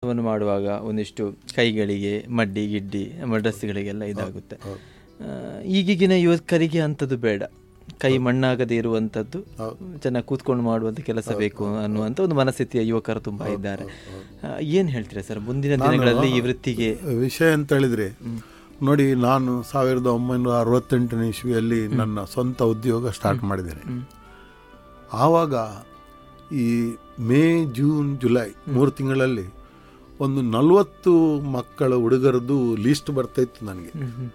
ಕೆಲಸವನ್ನು ಮಾಡುವಾಗ ಒಂದಿಷ್ಟು ಕೈಗಳಿಗೆ ಮಡ್ಡಿ ಗಿಡ್ಡಿ ಡ್ರೆಸ್ಗಳಿಗೆಲ್ಲ ಇದಾಗುತ್ತೆ ಆ, ಈಗೀಗಿನ ಯುವಕರಿಗೆ ಅಂಥದ್ದು ಬೇಡ ಕೈ ಮಣ್ಣಾಗದೇ ಇರುವಂಥದ್ದು ಚೆನ್ನಾಗಿ ಕೂತ್ಕೊಂಡು ಮಾಡುವಂಥ ಕೆಲಸ ಬೇಕು ಅನ್ನುವಂಥ ಒಂದು ಮನಸ್ಥಿತಿಯ ಯುವಕರು ತುಂಬ ಇದ್ದಾರೆ ಆ, ಏನ್ ಹೇಳ್ತೀರಾ ಸರ್ ಮುಂದಿನ ದಿನಗಳಲ್ಲಿ ಈ ವೃತ್ತಿಗೆ ವಿಷಯ ಅಂತ ಹೇಳಿದ್ರೆ ನೋಡಿ ನಾನು ಸಾವಿರದ ಒಂಬೈನೂರ ಅರವತ್ತೆಂಟನೇ ಇಸ್ವಿಯಲ್ಲಿ ನನ್ನ ಸ್ವಂತ ಉದ್ಯೋಗ ಸ್ಟಾರ್ಟ್ ಮಾಡಿದ್ದೇನೆ ಆವಾಗ ಈ ಮೇ ಜೂನ್ ಜುಲೈ ಮೂರು ತಿಂಗಳಲ್ಲಿ ಒಂದು ನಲವತ್ತು ಮಕ್ಕಳ ಹುಡುಗರದ್ದು ಲೀಸ್ಟ್ ಬರ್ತಾ ಇತ್ತು ನನಗೆ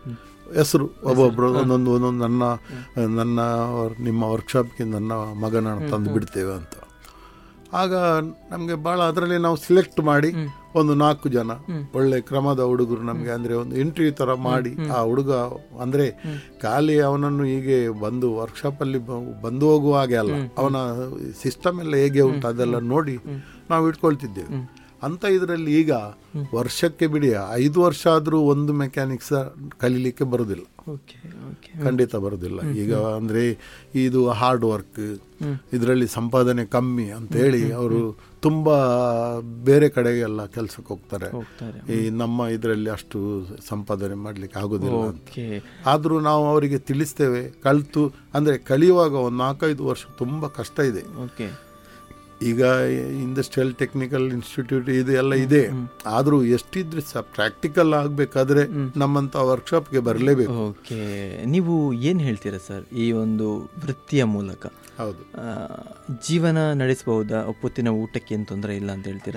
ಹೆಸರು ಒಬ್ಬೊಬ್ರು ಒಂದೊಂದು ಒಂದೊಂದು ನನ್ನ ನನ್ನ ನಿಮ್ಮ ವರ್ಕ್ಶಾಪ್ಗೆ ನನ್ನ ಮಗನ ತಂದು ಬಿಡ್ತೇವೆ ಅಂತ ಆಗ ನಮಗೆ ಭಾಳ ಅದರಲ್ಲಿ ನಾವು ಸಿಲೆಕ್ಟ್ ಮಾಡಿ ಒಂದು ನಾಲ್ಕು ಜನ ಒಳ್ಳೆ ಕ್ರಮದ ಹುಡುಗರು ನಮಗೆ ಅಂದರೆ ಒಂದು ಇಂಟರ್ವ್ಯೂ ಥರ ಮಾಡಿ ಆ ಹುಡುಗ ಅಂದರೆ ಖಾಲಿ ಅವನನ್ನು ಹೀಗೆ ಬಂದು ವರ್ಕ್ಶಾಪಲ್ಲಿ ಬಂದು ಹೋಗುವ ಹಾಗೆ ಅಲ್ಲ ಅವನ ಸಿಸ್ಟಮ್ ಎಲ್ಲ ಹೇಗೆ ಉಂಟು ಅದೆಲ್ಲ ನೋಡಿ ನಾವು ಇಟ್ಕೊಳ್ತಿದ್ದೇವೆ ಅಂತ ಇದರಲ್ಲಿ ಈಗ ವರ್ಷಕ್ಕೆ ಬಿಡಿ ಐದು ವರ್ಷ ಆದರೂ ಒಂದು ಮೆಕ್ಯಾನಿಕ್ಸ್ ಕಲೀಲಿಕ್ಕೆ ಬರೋದಿಲ್ಲ ಓಕೆ ಓಕೆ ಖಂಡಿತ ಬರೋದಿಲ್ಲ ಈಗ ಅಂದ್ರೆ ಇದು ಹಾರ್ಡ್ ವರ್ಕ್ ಇದರಲ್ಲಿ ಸಂಪಾದನೆ ಕಮ್ಮಿ ಅಂತ ಹೇಳಿ ಅವರು ತುಂಬಾ ಬೇರೆ ಕಡೆಗೆಲ್ಲ ಕೆಲಸಕ್ಕೆ ಹೋಗ್ತಾರೆ ಹೋಗ್ತಾರೆ ಈ ನಮ್ಮ ಇದರಲ್ಲಿ ಅಷ್ಟು ಸಂಪಾದನೆ ಮಾಡ್ಲಿಕ್ಕೆ ಆಗೋದಿಲ್ಲ ಅಂತ ಓಕೆ ಆದರೂ ನಾವು ಅವರಿಗೆ ತಿಳಿಸ್ತೇವೆ ಕಲಿತು ಅಂದ್ರೆ ಕಲಿಯುವಾಗ ಒಂದು ನಾಲ್ಕೈದು ವರ್ಷ ತುಂಬಾ ಕಷ್ಟ ಇದೆ ಓಕೆ ಈಗ ಇಂಡಸ್ಟ್ರಿಯಲ್ ಟೆಕ್ನಿಕಲ್ ಇನ್ಸ್ಟಿಟ್ಯೂಟ್ ಇದು ಎಲ್ಲ ಇದೆ ಆದರೂ ಎಷ್ಟಿದ್ರೆ ಸಹ ಪ್ರಾಕ್ಟಿಕಲ್ ಆಗಬೇಕಾದ್ರೆ ನಮ್ಮಂಥ ವರ್ಕ್ಶಾಪ್ಗೆ ಬರಲೇಬೇಕು ಓಕೆ ನೀವು ಏನು ಹೇಳ್ತೀರಾ ಸರ್ ಈ ಒಂದು ವೃತ್ತಿಯ ಮೂಲಕ ಹೌದು ಆ, ಜೀವನ ನಡೆಸಬಹುದಾ ಒಪ್ಪತ್ತಿನ ಊಟಕ್ಕೆ ಏನು ತೊಂದರೆ ಇಲ್ಲ ಅಂತ ಹೇಳ್ತೀರಾ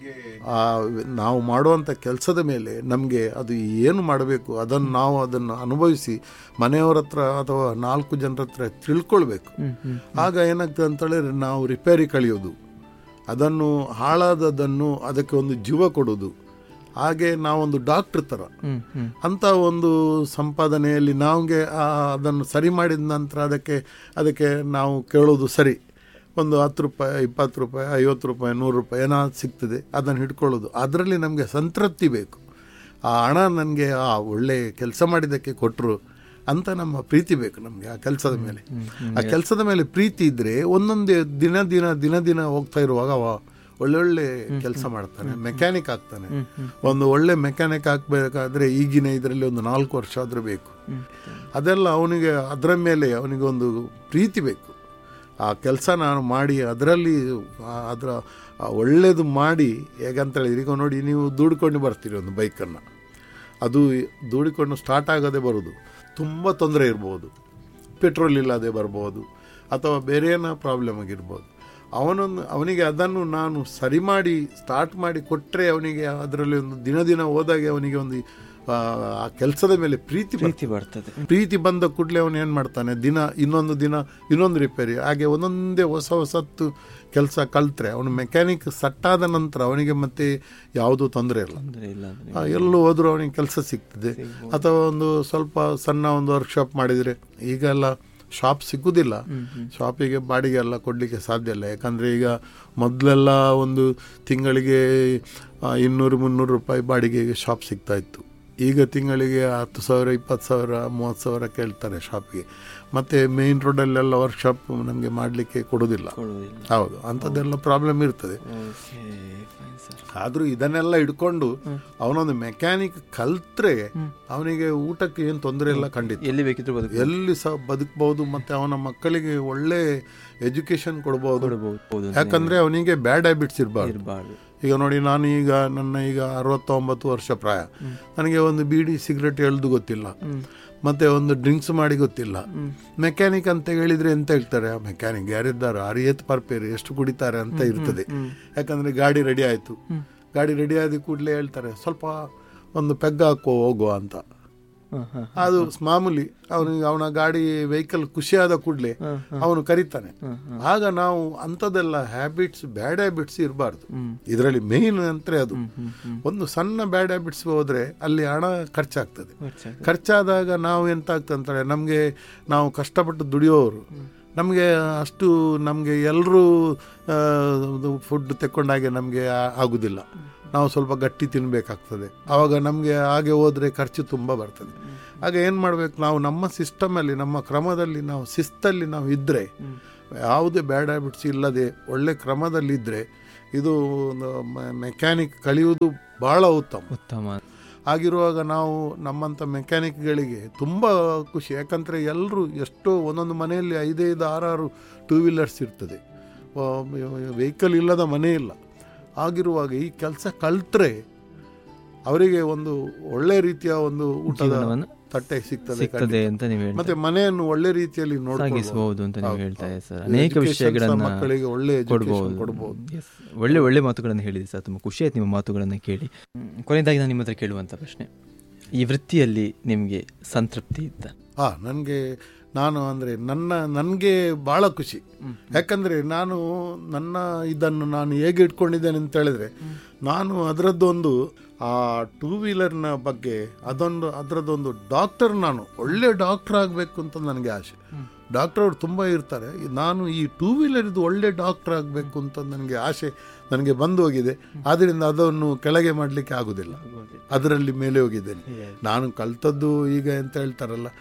ಆ ನಾವು ಮಾಡುವಂಥ ಕೆಲಸದ ಮೇಲೆ ನಮಗೆ ಅದು ಏನು ಮಾಡಬೇಕು ಅದನ್ನು ನಾವು ಅದನ್ನು ಅನುಭವಿಸಿ ಮನೆಯವರ ಹತ್ರ ಅಥವಾ ನಾಲ್ಕು ಜನರ ಹತ್ರ ತಿಳ್ಕೊಳ್ಬೇಕು ಆಗ ಏನಾಗ್ತದೆ ಅಂತ ಹೇಳಿದ್ರೆ ನಾವು ರಿಪೇರಿ ಕಳಿಯೋದು ಅದನ್ನು ಹಾಳಾದದನ್ನು ಅದಕ್ಕೆ ಒಂದು ಜೀವ ಕೊಡೋದು ಹಾಗೆ ನಾವೊಂದು ಡಾಕ್ಟ್ರ್ ಥರ ಹ್ಮ್ ಹ್ಮ್ ಅಂತ ಒಂದು ಸಂಪಾದನೆಯಲ್ಲಿ ನಮಗೆ ಅದನ್ನು ಸರಿ ಮಾಡಿದ ನಂತರ ಅದಕ್ಕೆ ಅದಕ್ಕೆ ನಾವು ಕೇಳೋದು ಸರಿ ಒಂದು ಹತ್ತು ರೂಪಾಯಿ ಇಪ್ಪತ್ತು ರೂಪಾಯಿ ಐವತ್ತು ರೂಪಾಯಿ ನೂರು ರೂಪಾಯಿ ಏನಾದ್ರು ಸಿಗ್ತದೆ ಅದನ್ನು ಹಿಡ್ಕೊಳ್ಳೋದು ಅದರಲ್ಲಿ ನಮಗೆ ಸಂತೃಪ್ತಿ ಬೇಕು ಆ ಹಣ ನನಗೆ ಆ ಒಳ್ಳೆ ಕೆಲಸ ಮಾಡಿದ್ದಕ್ಕೆ ಕೊಟ್ಟರು ಅಂತ ನಮ್ಮ ಪ್ರೀತಿ ಬೇಕು ನಮಗೆ ಆ ಕೆಲಸದ ಮೇಲೆ ಆ ಕೆಲಸದ ಮೇಲೆ ಪ್ರೀತಿ ಇದ್ದರೆ ಒಂದೊಂದೇ ದಿನ ದಿನ ದಿನ ದಿನ ಹೋಗ್ತಾ ಇರುವಾಗ ಅವ ಒಳ್ಳೊಳ್ಳೆ ಕೆಲಸ ಮಾಡ್ತಾನೆ ಮೆಕ್ಯಾನಿಕ್ ಆಗ್ತಾನೆ ಒಂದು ಒಳ್ಳೆ ಮೆಕ್ಯಾನಿಕ್ ಹಾಕ್ಬೇಕಾದ್ರೆ ಈಗಿನ ಇದರಲ್ಲಿ ಒಂದು ನಾಲ್ಕು ವರ್ಷ ಆದರೂ ಬೇಕು ಅದೆಲ್ಲ ಅವನಿಗೆ ಅದರ ಮೇಲೆ ಅವನಿಗೆ ಒಂದು ಪ್ರೀತಿ ಬೇಕು ಆ ಕೆಲಸ ನಾನು ಮಾಡಿ ಅದರಲ್ಲಿ ಆ- ಅದರ ಆ ಒಳ್ಳೇದು ಮಾಡಿ ಹೇಗಂತ ಹೇಳಿದ್ರೆ ಈಗ ನೋಡಿ ನೀವು ದುಡ್ಕೊಂಡು ಬರ್ತೀರಿ ಒಂದು ಬೈಕನ್ನು ಅದು ದೂಡಿಕೊಂಡು ಸ್ಟಾರ್ಟ್ ಆಗದೆ ಬರೋದು ತುಂಬ ತೊಂದರೆ ಇರ್ಬೋದು ಪೆಟ್ರೋಲ್ ಇಲ್ಲದೆ ಬರ್ಬೋದು ಅಥವಾ ಬೇರೆ ಏನೋ ಪ್ರಾಬ್ಲಮ್ ಆಗಿರ್ಬೋದು ಅವನೊಂದು ಅವನಿಗೆ ಅದನ್ನು ನಾನು ಸರಿ ಮಾಡಿ ಸ್ಟಾರ್ಟ್ ಮಾಡಿ ಕೊಟ್ಟರೆ ಅವನಿಗೆ ಅದರಲ್ಲಿ ಒಂದು ದಿನ ದಿನ ಹೋದಾಗೆ ಅವನಿಗೆ ಒಂದು ಆ, ಆ ಕೆಲಸದ ಮೇಲೆ ಪ್ರೀತಿ ಬರ್ತದೆ. ಪ್ರೀತಿ ಬರ್ತದೆ ಪ್ರೀತಿ ಬಂದ ಕೂಡಲೇ ಅವನು ಏನು ಮಾಡ್ತಾನೆ ದಿನ ಇನ್ನೊಂದು ದಿನ ಇನ್ನೊಂದು ರಿಪೇರಿ ಹಾಗೆ ಒಂದೊಂದೇ ಹೊಸ ಹೊಸತ್ತು ಕೆಲಸ ಕಲ್ತ್ರೆ ಅವನು ಮೆಕ್ಯಾನಿಕ್ ಸಟ್ಟಾದ ನಂತರ ಅವನಿಗೆ ಮತ್ತೆ ಯಾವುದೂ ತೊಂದರೆ ಇಲ್ಲ ತೊಂದರೆ ಇಲ್ಲ ಅಂದ್ರೆ ಆ, ಎಲ್ಲೂ ಹೋದ್ರೂ ಅವನಿಗೆ ಕೆಲಸ ಸಿಗ್ತದೆ ಅಥವಾ ಒಂದು ಸ್ವಲ್ಪ ಸಣ್ಣ ಒಂದು ವರ್ಕ್ಶಾಪ್ ಮಾಡಿದರೆ ಈಗೆಲ್ಲ ಶಾಪ್ ಸಿಕ್ಕುದಿಲ್ಲ ಶಾಪಿಗೆ ಬಾಡಿಗೆ ಎಲ್ಲ ಕೊಡಲಿಕ್ಕೆ ಸಾಧ್ಯ ಇಲ್ಲ ಯಾಕಂದರೆ ಈಗ ಮೊದಲೆಲ್ಲ ಒಂದು ತಿಂಗಳಿಗೆ ಆ, ಇನ್ನೂರು ಮುನ್ನೂರು ರೂಪಾಯಿ ಬಾಡಿಗೆಗೆ ಶಾಪ್ ಸಿಗ್ತಾ ಇತ್ತು ಈಗ ತಿಂಗಳಿಗೆ ಹತ್ತು ಸಾವಿರ ಇಪ್ಪತ್ತು ಸಾವಿರ ಮೂವತ್ತು ಸಾವಿರ ಕೇಳ್ತಾರೆ ಶಾಪ್ಗೆ ಮತ್ತು ಮೇಯ್ನ್ ರೋಡಲ್ಲೆಲ್ಲ ವರ್ಕ್ಶಾಪ್ ನಮಗೆ ಮಾಡಲಿಕ್ಕೆ ಕೊಡೋದಿಲ್ಲ ಕೊಡುವುದಿಲ್ಲ ಹೌದು ಅಂಥದ್ದೆಲ್ಲ ಪ್ರಾಬ್ಲಮ್ ಇರ್ತದೆ ಓಕೆ ಫೈನ್ ಸರ್ ಆದರೂ ಇದನ್ನೆಲ್ಲ ಹಿಡ್ಕೊಂಡು ಅವನೊಂದು ಮೆಕ್ಯಾನಿಕ್ ಕಲ್ತ್ರೆ ಅವನಿಗೆ ಊಟಕ್ಕೆ ಏನು ತೊಂದರೆ ಇಲ್ಲ ಖಂಡಿತ ಎಲ್ಲಿ ಬೇಕಿದ್ರು ಬದುಕು ಎಲ್ಲಿ ಸಹ ಬದುಕಬಹುದು ಮತ್ತೆ ಅವನ ಮಕ್ಕಳಿಗೆ ಒಳ್ಳೆ ಎಜುಕೇಶನ್ ಕೊಡಬಹುದು ಕೊಡಬಹುದು ಯಾಕಂದ್ರೆ ಅವನಿಗೆ ಬ್ಯಾಡ್ ಹ್ಯಾಬಿಟ್ಸ್ ಇರಬಾರ್ದು ಇರಬಾರ್ದು ಈಗ ನೋಡಿ ನಾನು ಈಗ ನನ್ನ ಈಗ ಅರವತ್ತೊಂಬತ್ತು ವರ್ಷ ಪ್ರಾಯ ನನಗೆ ಒಂದು ಬೀಡಿ ಸಿಗರೆಟ್ ಎಳ್ದು ಗೊತ್ತಿಲ್ಲ ಮತ್ತೆ ಒಂದು ಡ್ರಿಂಕ್ಸ್ ಮಾಡಿ ಗೊತ್ತಿಲ್ಲ ಮೆಕ್ಯಾನಿಕ್ ಅಂತ ಹೇಳಿದ್ರೆ ಎಂತ ಹೇಳ್ತಾರೆ ಮೆಕ್ಯಾನಿಕ್ ಯಾರಿದ್ದಾರೆ ಅರಿಯತ್ ಪರ್ಪೇರು ಎಷ್ಟು ಕುಡಿತಾರೆ ಅಂತ ಇರ್ತದೆ ಯಾಕಂದ್ರೆ ಗಾಡಿ ರೆಡಿ ಆಯ್ತು ಗಾಡಿ ರೆಡಿ ಆದ ಕೂಡಲೇ ಹೇಳ್ತಾರೆ ಸ್ವಲ್ಪ ಒಂದು ಪೆಗ್ ಹಾಕೋ ಹೋಗುವ ಅಂತ ಹಾಂ ಹಾಂ ಅದು ಮಾಮೂಲಿ ಅವನಿಗೆ ಅವನ ಗಾಡಿ ವೆಹಿಕಲ್ ಖುಷಿಯಾದ ಕೂಡಲೇ ಅವನು ಕರೀತಾನೆ ಆಗ ನಾವು ಅಂಥದ್ದೆಲ್ಲ ಹ್ಯಾಬಿಟ್ಸ್ ಬ್ಯಾಡ್ ಹ್ಯಾಬಿಟ್ಸ್ ಇರಬಾರ್ದು ಇದರಲ್ಲಿ ಮೇನ್ ಅಂದ್ರೆ ಅದು ಒಂದು ಸಣ್ಣ ಬ್ಯಾಡ್ ಹ್ಯಾಬಿಟ್ಸ್ ಹೋದ್ರೆ ಅಲ್ಲಿ ಹಣ ಖರ್ಚಾಗ್ತದೆ ಖರ್ಚಾದಾಗ ನಾವು ಎಂತ ಆಗ್ತದೆ ಅಂತಾರೆ ನಮಗೆ ನಾವು ಕಷ್ಟಪಟ್ಟು ದುಡಿಯೋರು ನಮಗೆ ಅಷ್ಟು ನಮಗೆ ಎಲ್ಲರೂ ಫುಡ್ ತೆಕ್ಕೊಂಡಾಗೆ ನಮಗೆ ಆಗುದಿಲ್ಲ ನಾವು ಸ್ವಲ್ಪ ಗಟ್ಟಿ ತಿನ್ನಬೇಕಾಗ್ತದೆ ಆವಾಗ ನಮಗೆ ಹಾಗೆ ಹೋದರೆ ಖರ್ಚು ತುಂಬ ಬರ್ತದೆ ಆಗ ಏನು ಮಾಡಬೇಕು ನಾವು ನಮ್ಮ ಸಿಸ್ಟಮಲ್ಲಿ ನಮ್ಮ ಕ್ರಮದಲ್ಲಿ ನಾವು ಶಿಸ್ತಲ್ಲಿ ನಾವು ಇದ್ದರೆ ಯಾವುದೇ ಬ್ಯಾಡ್ ಹ್ಯಾಬಿಟ್ಸ್ ಇಲ್ಲದೆ ಒಳ್ಳೆ ಕ್ರಮದಲ್ಲಿದ್ದರೆ ಇದು ಮೆಕ್ಯಾನಿಕ್ ಕಲಿಯುವುದು ಭಾಳ ಉತ್ತಮ ಉತ್ತಮ ಆಗಿರುವಾಗ ನಾವು ನಮ್ಮಂಥ ಮೆಕ್ಯಾನಿಕ್ಗಳಿಗೆ ತುಂಬ ಖುಷಿ ಯಾಕಂದರೆ ಎಲ್ಲರೂ ಎಷ್ಟೋ ಒಂದೊಂದು ಮನೆಯಲ್ಲಿ ಐದೈದು ಆರಾರು ಟೂ ವೀಲರ್ಸ್ ಇರ್ತದೆ ವೆಹಿಕಲ್ ಇಲ್ಲದ ಮನೆ ಇಲ್ಲ ಆಗಿರುವಾಗ ಈ ಕೆಲಸ ಕಲ್ತ್ರೆ ಅವರಿಗೆ ಒಂದು ಒಳ್ಳೆ ರೀತಿಯ ಒಂದು ಊಟದ ಜೀವನವನ್ನು ತಟ್ಟೆ ಸಿಗ್ತದೆ ಸಿಗ್ತದೆ ಅಂತ ನೀವು ಹೇಳ್ತಾ ಮತ್ತೆ ಮನೆಯನ್ನು ಒಳ್ಳೆ ರೀತಿಯಲ್ಲಿ ನೋಡ್ಕೊಳ್ಬೋದು. ಸಾಗಿಸಬಹುದು ಅಂತ ನೀವು ಹೌದು, ಹೇಳ್ತಾ ಹೌದು. ಇದ್ದೀರಿ ಸರ್ ಅನೇಕ Education ಸಹ ವಿಷಯಗಳನ್ನ ಮಕ್ಕಳಿಗೆ ಒಳ್ಳೆ education ಕೊಡ್ಬೋದು ಕೊಡ್ಬೋದು. Yes. ಒಳ್ಳೆ ಒಳ್ಳೆ ಮಾತುಗಳನ್ನು ಹೇಳಿದೆ ಸರ್ ತುಂಬ ಖುಷಿ ಆಯ್ತು ನಿಮ್ಮ ಮಾತುಗಳನ್ನು ಕೇಳಿ ಹ್ಮ್. ಕೊನೆಯದಾಗಿ ನಾನು ನಿಮ್ಮ ಹತ್ರ ಕೇಳುವಂಥ ಪ್ರಶ್ನೆ ಈ ವೃತ್ತಿಯಲ್ಲಿ ನಿಮಗೆ ಸಂತೃಪ್ತಿ ಇದ್ದ ಹಾ ನನಗೆ ನಾನು ಅಂದರೆ ನನ್ನ ನನಗೆ ಭಾಳ ಖುಷಿ ಯಾಕಂದರೆ ನಾನು ನನ್ನ ಇದನ್ನು ನಾನು ಹೇಗೆ ಇಟ್ಕೊಂಡಿದ್ದೇನೆ ಅಂತ ಹೇಳಿದ್ರೆ ನಾನು ಅದರದ್ದೊಂದು ಆ ಟೂ ವೀಲರ್ನ ಬಗ್ಗೆ ಅದೊಂದು ಅದರದ್ದೊಂದು ಡಾಕ್ಟರ್ ನಾನು ಒಳ್ಳೆ ಡಾಕ್ಟರ್ ಆಗಬೇಕು ಅಂತ ನನಗೆ ಆಸೆ ಡಾಕ್ಟರ್ ಅವ್ರು ತುಂಬ ಇರ್ತಾರೆ ನಾನು ಈ ಟೂ ವೀಲರ್ದು ಒಳ್ಳೆ ಡಾಕ್ಟರ್ ಆಗಬೇಕು ಅಂತ ನನಗೆ ಆಸೆ ನನಗೆ ಬಂದು ಹೋಗಿದೆ ಆದ್ದರಿಂದ ಅದನ್ನು ಕೆಳಗೆ ಮಾಡಲಿಕ್ಕೆ ಆಗೋದಿಲ್ಲ ಅದರಲ್ಲಿ ಮೇಲೆ ಹೋಗಿದ್ದೇನೆ ನಾನು ಕಲ್ತದ್ದು ಈಗ ಎಂತ ಹೇಳ್ತಾರಲ್ಲ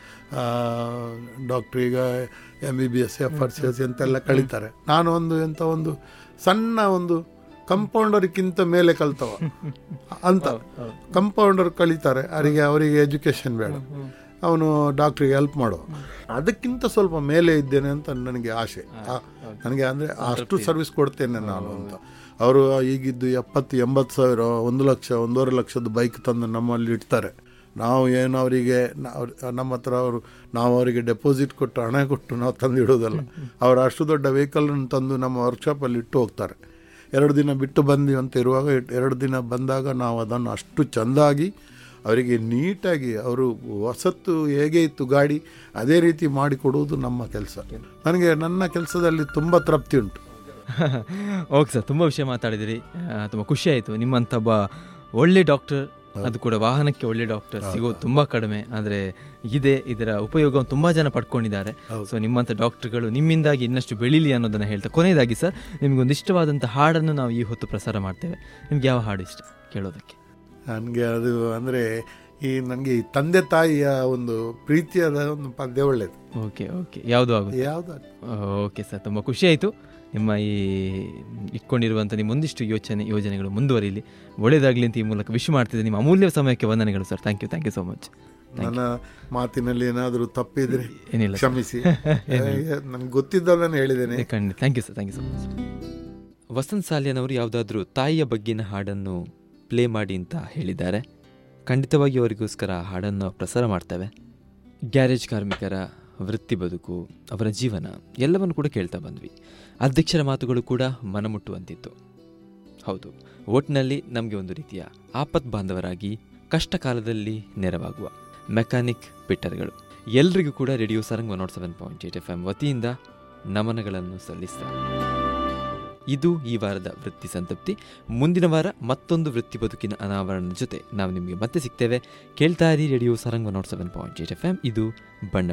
ಡಾಕ್ಟ್ರ್ ಈಗ M B B S F R C S ಎಂತೆಲ್ಲ ಕಳೀತಾರೆ ನಾನು ಒಂದು ಎಂತ ಒಂದು ಸಣ್ಣ ಒಂದು ಕಂಪೌಂಡರ್ಕ್ಕಿಂತ ಮೇಲೆ ಕಲ್ತವ ಅಂತ ಕಂಪೌಂಡರ್ ಕಲಿತಾರೆ ಅವರಿಗೆ ಅವರಿಗೆ ಎಜುಕೇಶನ್ ಬೇಡ ಅವನು ಡಾಕ್ಟ್ರಿಗೆ ಹೆಲ್ಪ್ ಮಾಡುವ ಅದಕ್ಕಿಂತ ಸ್ವಲ್ಪ ಮೇಲೆ ಇದ್ದೇನೆ ಅಂತ ನನಗೆ ಆಸೆ ಆ- ನನಗೆ ಅಂದರೆ ಅಷ್ಟು ಸರ್ವಿಸ್ ಕೊಡ್ತೇನೆ ನಾನು ಅಂತ ಅವರು ಈಗಿದ್ದು ಎಪ್ಪತ್ತು ಎಂಬತ್ತು ಸಾವಿರ ಒಂದು ಲಕ್ಷ ಒಂದೂವರೆ ಲಕ್ಷದ ಬೈಕ್ ತಂದು ನಮ್ಮಲ್ಲಿ ಇಡ್ತಾರೆ ನಾವು ಏನು ಅವರಿಗೆ ನಮ್ಮ ಹತ್ರ ಅವರು ನಾವು ಅವರಿಗೆ ಡೆಪಾಸಿಟ್ ಕೊಟ್ಟು ಹಣ ಕೊಟ್ಟು ನಾವು ತಂದು ಇಡೋದಲ್ಲ ಅವರು ಅಷ್ಟು ದೊಡ್ಡ ವೆಹಿಕಲನ್ನು ತಂದು ನಮ್ಮ ವರ್ಕ್ಶಾಪಲ್ಲಿ ಇಟ್ಟು ಹೋಗ್ತಾರೆ ಎರಡು ದಿನ ಬಿಟ್ಟು ಬಂದ್ವಿ ಅಂತ ಇರುವಾಗ ಇಟ್- ಎರಡು ದಿನ ಬಂದಾಗ ನಾವು ಅದನ್ನು ಅಷ್ಟು ಚೆಂದಾಗಿ ಅವರಿಗೆ ನೀಟಾಗಿ ಅವರು ಹೊಸತ್ತು ಹೇಗೆ ಇತ್ತು ಗಾಡಿ ಅದೇ ರೀತಿ ಮಾಡಿಕೊಡುವುದು ನಮ್ಮ ಕೆಲಸ ನನಗೆ ನನ್ನ ಕೆಲಸದಲ್ಲಿ ತುಂಬ ತೃಪ್ತಿ ಉಂಟು ಓಕೆ ಸರ್ ತುಂಬ ವಿಷಯ ಮಾತಾಡಿದಿರಿ ತುಂಬ ಖುಷಿ ಆಯಿತು ನಿಮ್ಮಂಥ ಒಬ್ಬ ಒಳ್ಳೆ ಡಾಕ್ಟರ್ ಅದು ಕೂಡ ವಾಹನಕ್ಕೆ ಒಳ್ಳೆ ಡಾಕ್ಟರ್ ಸಿಗೋದು ತುಂಬ ಕಡಿಮೆ ಆದರೆ ಇದೆ ಇದರ ಉಪಯೋಗವನ್ನು ತುಂಬ ಜನ ಪಡ್ಕೊಂಡಿದ್ದಾರೆ ಸೊ ನಿಮ್ಮಂಥ ಡಾಕ್ಟರ್ಗಳು ನಿಮ್ಮಿಂದಾಗಿ ಇನ್ನಷ್ಟು ಬೆಳೀಲಿ ಅನ್ನೋದನ್ನು ಹೇಳ್ತಾ ಕೊನೆಯದಾಗಿ ಸರ್ ನಿಮಗೊಂದು ಇಷ್ಟವಾದಂಥ ಹಾಡನ್ನು ನಾವು ಈ ಹೊತ್ತು ಪ್ರಸಾರ ಮಾಡ್ತೇವೆ ನಿಮ್ಗೆ ಯಾವ ಹಾಡು ಇಷ್ಟ ಕೇಳೋದಕ್ಕೆ ನನಗೆ ಅದು ಅಂದರೆ ಈ ನನಗೆ ಈ ತಂದೆ ತಾಯಿಯ ಒಂದು ಪ್ರೀತಿಯಾದ ಒಂದು ಪದ್ಯ ಒಳ್ಳೆಯದು ಓಕೆ ಓಕೆ ಯಾವುದು ಆಗುತ್ತೆ ಯಾವುದು ಓಕೆ ಸರ್ ತುಂಬ ಖುಷಿ ಆಯಿತು ನಿಮ್ಮ ಈ ಇಟ್ಕೊಂಡಿರುವಂಥ ನಿಮ್ಮ ಒಂದಿಷ್ಟು ಯೋಚನೆ ಯೋಜನೆಗಳು ಮುಂದುವರಿಲಿ ಒಳ್ಳೆಯದಾಗಲಿ ಅಂತ ಈ ಮೂಲಕ ವಿಶ್ ಮಾಡ್ತಿದ್ದೆ ನಿಮ್ಮ ಅಮೂಲ್ಯ ಸಮಯಕ್ಕೆ ವಂದನೆಗಳು sir thank you thank you so much ನನ್ನ ಮಾತಿನಲ್ಲಿ ಏನಾದರೂ ತಪ್ಪಿದ್ರೆ ಏನಿಲ್ಲ sir. ಕ್ಷಮಿಸಿ ನನಗೆ ಗೊತ್ತಿದ್ದದನ್ನು ಹೇಳಿದ್ದೇನೆ ಖಂಡಿತ thank you sir thank you so much Vasanth ಸಾಲಿಯನವರು ಯಾವುದಾದ್ರೂ ತಾಯಿಯ ಬಗ್ಗಿನ ಹಾಡನ್ನು ಪ್ಲೇ ಮಾಡಿ ಅಂತ ಹೇಳಿದ್ದಾರೆ ಖಂಡಿತವಾಗಿ ಅವರಿಗೋಸ್ಕರ ಆ ಹಾಡನ್ನು ನಾವು ಪ್ರಸಾರ ಮಾಡ್ತೇವೆ ಗ್ಯಾರೇಜ್ ಕಾರ್ಮಿಕರ ವೃತ್ತಿ ಬದುಕು ಅವರ ಜೀವನ ಎಲ್ಲವನ್ನು ಕೂಡ ಕೇಳ್ತಾ ಬಂದ್ವಿ ಅಧ್ಯಕ್ಷರ ಮಾತುಗಳು ಕೂಡ ಮನಮುಟ್ಟುವಂತಿತ್ತು ಹೌದು ಒಟ್ಟಿನಲ್ಲಿ ನಮಗೆ ಒಂದು ರೀತಿಯ ಆಪತ್ ಬಾಂಧವರಾಗಿ ಕಷ್ಟ ಕಾಲದಲ್ಲಿ ನೆರವಾಗುವ ಮೆಕ್ಯಾನಿಕ್ ಪಿಟ್ಟರ್ಗಳು ಎಲ್ರಿಗೂ ಕೂಡ radio Sarang one nought seven point eight F M ವತಿಯಿಂದ ನಮನಗಳನ್ನು ಸಲ್ಲಿಸ್ತಾರೆ ಇದು ಈ ವಾರದ ವೃತ್ತಿ ಸಂತೃಪ್ತಿ ಮುಂದಿನ ವಾರ ಮತ್ತೊಂದು ವೃತ್ತಿ ಬದುಕಿನ ಅನಾವರಣದ ಜೊತೆ ನಾವು ನಿಮಗೆ ಮತ್ತೆ ಸಿಗ್ತೇವೆ ಕೇಳ್ತಾ ಇರಿ radio Sarang one nought seven point eight F M ಇದು ಬಣ್ಣ